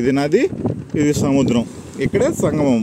ఇది నది ఇది సముద్రం ఇక్కడే సంగమం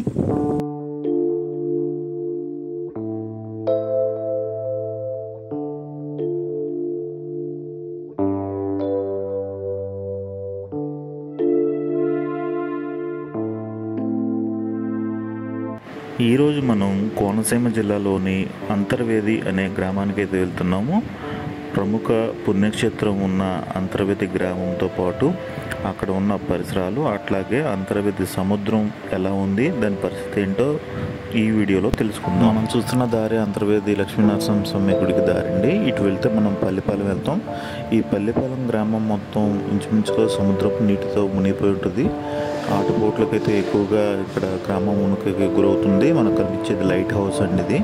ఈరోజు మనం కోనసీమ జిల్లాలోని అంతర్వేది అనే గ్రామానికి అయితే వెళ్తున్నాము ప్రముఖ పుణ్యక్షేత్రం ఉన్న అంతర్వేది గ్రామంతో పాటు అక్కడ ఉన్న పరిసరాలు అట్లాగే అంతర్వేది సముద్రం ఎలా ఉంది దాని పరిస్థితి ఏంటో ఈ వీడియోలో తెలుసుకుందాం మనం చూస్తున్న దారి అంతర్వేది లక్ష్మీనరసింహ స్వామి గుడికి దారి అండి ఇటు వెళ్తే మనం పల్లిపాలెం వెళ్తాం ఈ పల్లిపాలెం గ్రామం మొత్తం ఇంచుమించుగా సముద్రపు నీటితో మునిగిపోయి ఉంటుంది ఆటుపోట్లకైతే ఎక్కువగా ఇక్కడ గ్రామం మునుకకి గురవుతుంది మనకు కనిపించేది లైట్ హౌస్ అండి ఇది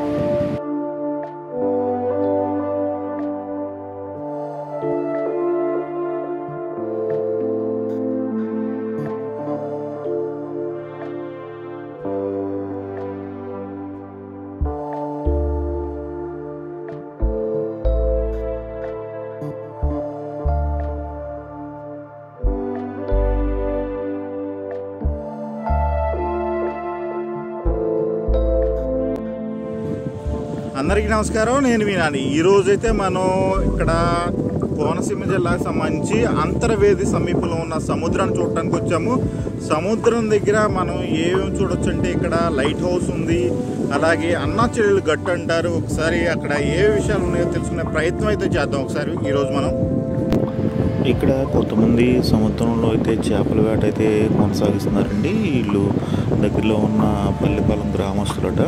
అందరికీ నమస్కారం నేను మీ నాని ఈ రోజైతే మనం ఇక్కడ కోనసీమ జిల్లాకు సంబంధించి అంతర్వేది సమీపంలో ఉన్న సముద్రాన్ని చూడటానికి వచ్చాము సముద్రం దగ్గర మనం ఏమేమి చూడొచ్చు అంటే ఇక్కడ లైట్ హౌస్ ఉంది అలాగే అన్నా చెల్లెలు గట్టు అంటారు ఒకసారి అక్కడ ఏ విషయాలు ఉన్నాయో తెలుసుకునే ప్రయత్నం అయితే చేద్దాం ఒకసారి ఈరోజు మనం ఇక్కడ కొంతమంది సముద్రంలో అయితే చేపల వేట అయితే కొనసాగిస్తున్నారండి వీళ్ళు దగ్గరలో ఉన్న పల్లిపాలెం గ్రామస్తులట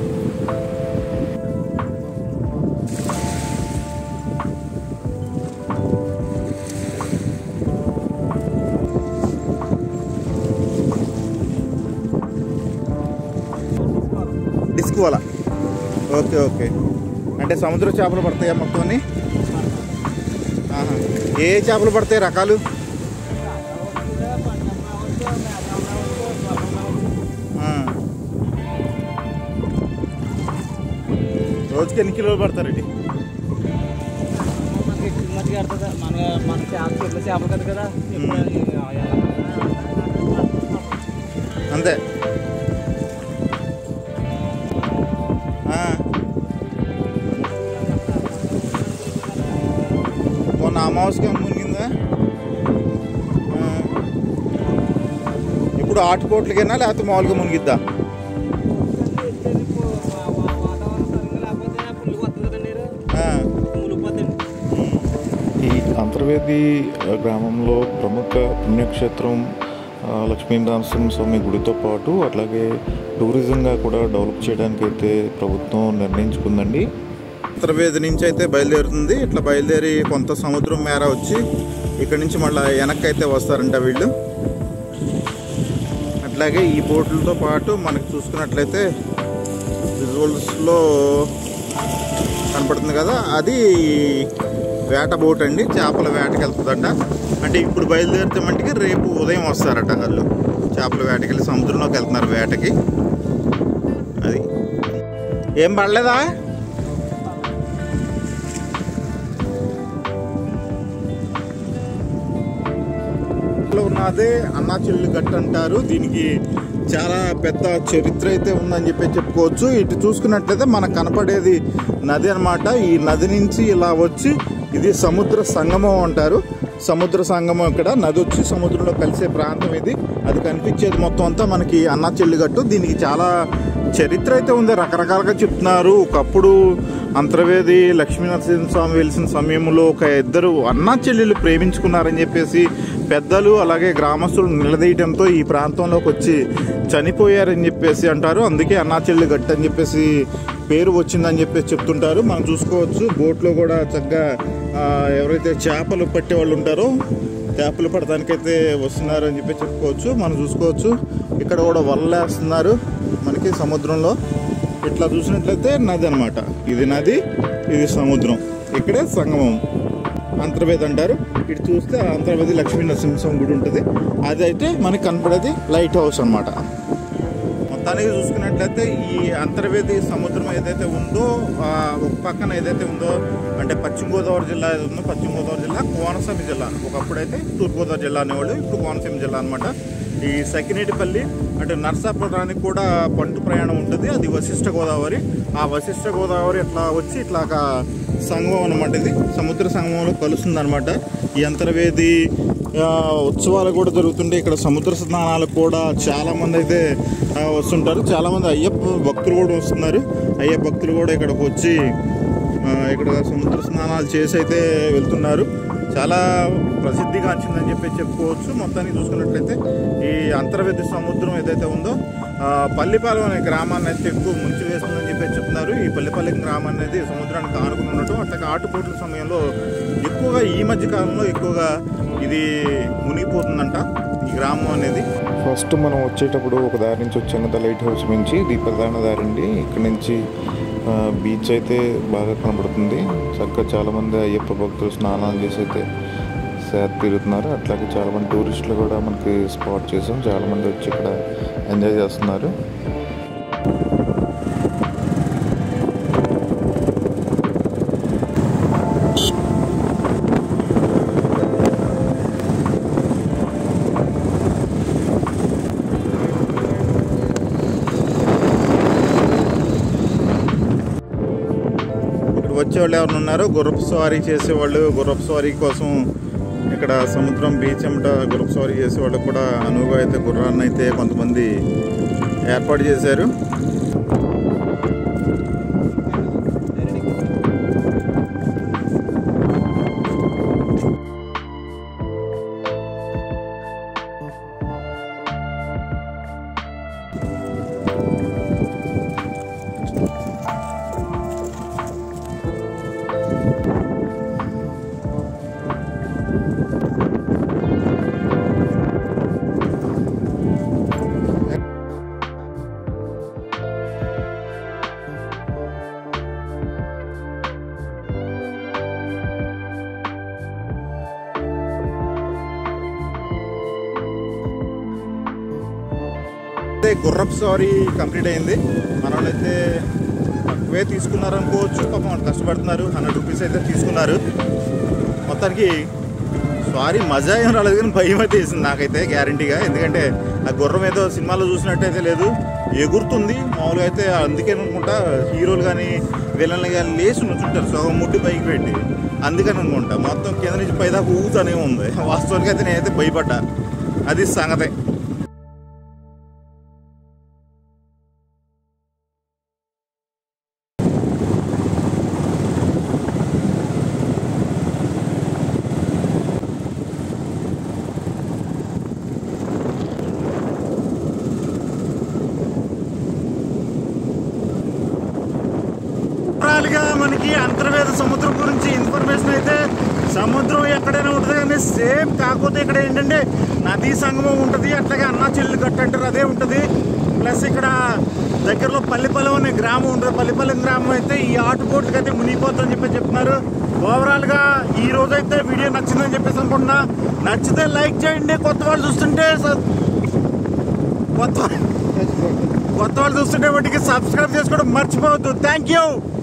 డిస్క్ వల ఓకే ఓకే అంటే సముద్ర చేపలు పడతాయా మొత్తం అన్ని? ఆహా. ఏ ఏ చేపలు పడతాయి రకాలు ఆ. రోజుకి ఎన్ని కిలోలు పడతారండి మనకి కిమ్మతి కడుతుంది మన మన చేప చెట్ల చేపలు కదా కదా ఇప్పుడు అంతే ఆ. మొన్న అమావాస్యకి మునిగిందా ఆ. ఇప్పుడు ఆటుపోట్లకైనా లేకపోతే మామూలుగా మునిగిద్దా వాతావరణం సరిగ్గా లేకపోతే పుల్లు వస్తుంది కదా నీరు ఆ. మునిగిపోతుంది ఈ అంతర్వేది ఆ, గ్రామంలో ప్రముఖ పుణ్యక్షేత్రం ఆ, లక్ష్మీ నరసింహ స్వామి గుడితో పాటు అట్లాగే టూరిజంగా కూడా డెవలప్ చేయడానికి అయితే ప్రభుత్వం నిర్ణయించుకుందండి అంతర్వేది నుంచి అయితే బయలుదేరుతుంది ఇట్లా బయలుదేరి కొంత సముద్రం మేర వచ్చి ఇక్కడ నుంచి మళ్ళీ వెనక్కి అయితే వస్తారంట వీళ్ళు అట్లాగే ఈ బోట్లతో పాటు మనకి చూసుకున్నట్లయితే విజువల్స్లో కనపడుతుంది కదా అది వేట బోట్ అండి చేపల వేటకి వెళ్తుందంట అంటే ఇప్పుడు బయలుదేరితే మట్టికి రేపు ఉదయం వస్తారట వాళ్ళు చేపల వేటకి వెళ్ళి సముద్రంలోకి వెళ్తున్నారు వేటకి అది ఏం పడలేదా లో ఉన్నదే అన్నా చెల్లి గట్టు అంటారు దీనికి చాలా పెద్ద చరిత్ర అయితే ఉందని చెప్పి చెప్పుకోవచ్చు ఇటు చూసుకున్నట్లయితే మనకు కనపడేది నది అన్నమాట ఈ నది నుంచి ఇలా వచ్చి ఇది సముద్ర సంగమం అంటారు సముద్ర సంగమం ఇక్కడ నది వచ్చి సముద్రంలో కలిసే ప్రాంతం ఇది అది కనిపించేది మొత్తం అంతా మనకి అన్నా చెల్లి గట్టు దీనికి చాలా చరిత్ర అయితే ఉంది రకరకాలుగా చెప్తున్నారు ఒకప్పుడు అంతర్వేది లక్ష్మీనరసింహ స్వామి వెలిసిన సమయంలో ఒక ఇద్దరు అన్నా చెల్లెలు ప్రేమించుకున్నారని చెప్పేసి పెద్దలు అలాగే గ్రామస్తులు నిలదీయడంతో ఈ ప్రాంతంలోకి వచ్చి చనిపోయారని చెప్పేసి అంటారు అందుకే అన్నా చెల్లి గట్టు అని చెప్పేసి పేరు వచ్చిందని చెప్పేసి చెప్తుంటారు మనం చూసుకోవచ్చు బోట్లో కూడా చక్కగా ఆ, ఎవరైతే చేపలు పట్టే వాళ్ళు ఉంటారో చేపలు పడటానికైతే వస్తున్నారు అని చెప్పి చెప్పుకోవచ్చు మనం చూసుకోవచ్చు ఇక్కడ కూడా వల్లేస్తున్నారు మనకి సముద్రంలో ఇట్లా చూసినట్లయితే నది అన్నమాట ఇది నది ఇది సముద్రం ఇక్కడే సంగమం అంతర్వేది అంటారు ఇటు చూస్తే అంతర్వేది లక్ష్మీ నరసింహస్వామి గుడి ఉంటుంది అది అయితే మనకి కనపడేది లైట్ హౌస్ అన్నమాట మొత్తం మొత్తానికి చూసుకున్నట్లయితే ఈ అంతర్వేది సముద్రం ఏదైతే ఉందో ఆ, ఒక పక్కన ఏదైతే ఉందో అంటే పశ్చిమ గోదావరి జిల్లా ఏదైతే ఉందో పశ్చిమ గోదావరి జిల్లా కోనసీమ జిల్లా ఒకప్పుడైతే తూర్పుగోదావరి జిల్లా అనేవాళ్ళు ఇప్పుడు కోనసీమ జిల్లా అనమాట ఈ సకినేటిపల్లి అంటే నర్సాపురానికి కూడా పంటు ప్రయాణం ఉంటుంది అది వశిష్ఠ గోదావరి ఆ వశిష్ఠ గోదావరి ఇట్లా వచ్చి ఇట్లా ఒక సంగమం అనమాట ఇది సముద్ర సంగమంలో కలుస్తుంది అనమాట ఈ అంతర్వేది ఆ, ఉత్సవాలు కూడా జరుగుతుంటాయి ఇక్కడ సముద్ర స్నానాలకు కూడా చాలా మంది అయితే ఆ, వస్తుంటారు చాలా మంది అయ్యప్ప భక్తులు కూడా వస్తున్నారు అయ్యప్ప భక్తులు కూడా ఇక్కడికి వచ్చి ఆ, ఇక్కడ సముద్ర స్నానాలు చేసి అయితే వెళ్తున్నారు చాలా ప్రసిద్ధిగాంచిందని చెప్పి చెప్పుకోవచ్చు మొత్తానికి చూసుకున్నట్లయితే ఈ అంతర్వేది సముద్రం ఏదైతే ఉందో ఆ, పల్లిపాలెం అనే గ్రామాన్ని అయితే ఎక్కువ ముంచి వేస్తుందని చెప్పి చెప్తున్నారు ఈ పల్లిపాలెం గ్రామం అనేది సముద్రానికి ఆనుకుని ఉండటం అట్లాగే ఆటుపోట్ల సమయంలో ఎక్కువగా ఈ మధ్య కాలంలో ఎక్కువగా ఇది మునిగిపోతుందంట ఈ గ్రామం అనేది ఫస్ట్ మనం వచ్చేటప్పుడు ఒక దారి నుంచి వచ్చాము ద లైట్ హౌస్ నుంచి ఇది ప్రధాన దారి అండి ఇక్కడ నుంచి ఆ, బీచ్ అయితే బాగా కనబడుతుంది చక్కగా చాలామంది అయ్యప్ప భక్తులు స్నానాలు చేసి అయితే సేద తిరుగుతున్నారు అట్లాగే చాలామంది టూరిస్టులు కూడా మనకి స్పాట్ చేసాం చాలామంది వచ్చి ఇక్కడ ఎంజాయ్ చేస్తున్నారు ఇక్కడ వచ్చేవాళ్ళు ఎవరు ఉన్నారో గుర్రపు స్వారీ చేసేవాళ్ళు గుర్రపు స్వారీ కోసం ఇక్కడ సముద్రం బీచ్ అమ్మట గుర్రపు స్వారీ చేసేవాళ్ళు కూడా అనువుగా అయితే గుర్రాన్ని అయితే కొంతమంది ఏర్పాటు చేశారు అయితే గుర్రపు సారీ కంప్లీట్ అయింది మన వాళ్ళైతే తక్కువే తీసుకున్నారు అనుకోవచ్చు పాపం వాళ్ళు కష్టపడుతున్నారు హండ్రెడ్ రూపీస్ అయితే తీసుకున్నారు మొత్తానికి సారీ మజా ఏం రాలేదు కానీ భయం అయితే వేసింది నాకైతే గ్యారంటీగా ఎందుకంటే ఆ గుర్రం ఏదో సినిమాలో చూసినట్టయితే లేదు ఎగురుతుంది మామూలుగా అయితే అందుకే అనుకుంటా హీరోలు కానీ విలన్లు కానీ లేచి నుంచుంటారు సగం ముడ్డి పైకి పెట్టి అందుకని అనుకుంటా మొత్తం కింద నుంచి పైదాకా ఊగుతూనే ఉంది వాస్తవానికి అయితే నేనైతే భయపడ్డా అది సంగతే ఓవరాల్గా మనకి అంతర్వేద సముద్రం గురించి ఇన్ఫర్మేషన్ అయితే సముద్రం ఎక్కడైనా ఉంటుంది కానీ సేమ్ కాకపోతే ఇక్కడ ఏంటంటే నదీ సంగమం ఉంటుంది అట్లాగే అన్నా చెల్లి గట్టు అంటారు అదే ఉంటుంది ప్లస్ ఇక్కడ దగ్గరలో పల్లిపల్లెం అనే గ్రామం ఉంటుంది పల్లిపల్లెం గ్రామం అయితే ఈ ఆటుపోట్లకి అయితే మునిగిపోతుందని చెప్పి చెప్తున్నారు ఓవరాల్ గా ఈ రోజు అయితే వీడియో నచ్చిందని చెప్పేసి అనుకుంటున్నా నచ్చితే లైక్ చేయండి కొత్త వాళ్ళు చూస్తుంటే స- కొత్త కొత్త వాళ్ళు చూస్తుంటే వాటికి సబ్స్క్రైబ్ చేసుకోవడం మర్చిపోవద్దు థ్యాంక్ యూ